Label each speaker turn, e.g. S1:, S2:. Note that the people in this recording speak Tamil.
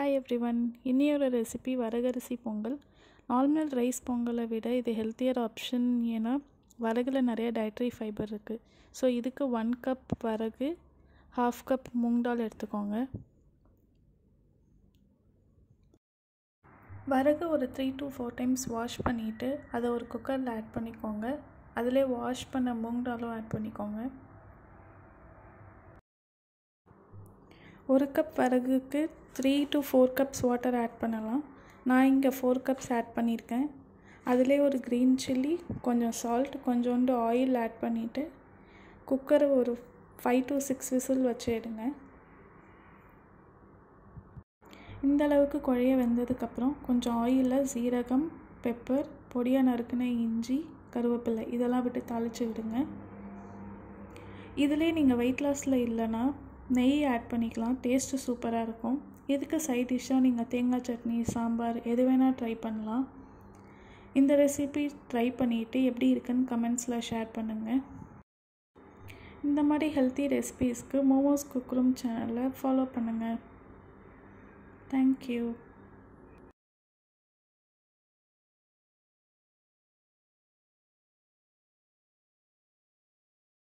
S1: ஹாய் எவ்ரி ஒன் இன்னியோட ரெசிபி வரகரிசி பொங்கல் நார்மல் ரைஸ் பொங்கலை விட இது ஹெல்த்தியர் ஆப்ஷன் ஏன்னா வரகுல நிறைய டயட்ரி ஃபைபர் இருக்குது ஸோ இதுக்கு ஒன் கப் வரகு ஹாஃப் கப் மூங் தால் எடுத்துக்கோங்க வரகு ஒரு three to four times wash பண்ணிவிட்டு அதை ஒரு குக்கரில் ஆட் பண்ணிக்கோங்க அதிலே வாஷ் பண்ண மூங் தாலும் ஆட் பண்ணிக்கோங்க ஒரு கப் வரகுக்கு three to four cups water add பண்ணலாம் நான் இங்கே ஃபோர் கப்ஸ் ஆட் பண்ணியிருக்கேன் அதிலே ஒரு க்ரீன் சில்லி கொஞ்சம் சால்ட் கொஞ்சோண்டு ஆயில் ஆட் பண்ணிவிட்டு குக்கரை ஒரு ஃபைவ் டு சிக்ஸ் விசில் வச்சு எடுங்க இந்த அளவுக்கு குழைய வெந்ததுக்கப்புறம் கொஞ்சம் ஆயிலில் சீரகம் பெப்பர் பொடியாக நறுக்கின இஞ்சி கருவேப்பிலை இதெல்லாம் விட்டு தாளித்து விடுங்க இதிலே நீங்கள் வெயிட் லாஸில் இல்லைன்னா நெய் ஆட் பண்ணிக்கலாம் டேஸ்ட்டு சூப்பராக இருக்கும் இதுக்கு சைட் டிஷ்ஷாக நீங்கள் தேங்காய் சட்னி சாம்பார் எது வேணால் ட்ரை பண்ணலாம் இந்த ரெசிபி ட்ரை பண்ணிவிட்டு எப்படி இருக்குன்னு கமெண்ட்ஸில் ஷேர் பண்ணுங்கள் இந்த மாதிரி ஹெல்த்தி ரெசிபீஸ்க்கு மோமோஸ் குக்ரூம் சேனலை ஃபாலோ பண்ணுங்கள் தேங்க்யூ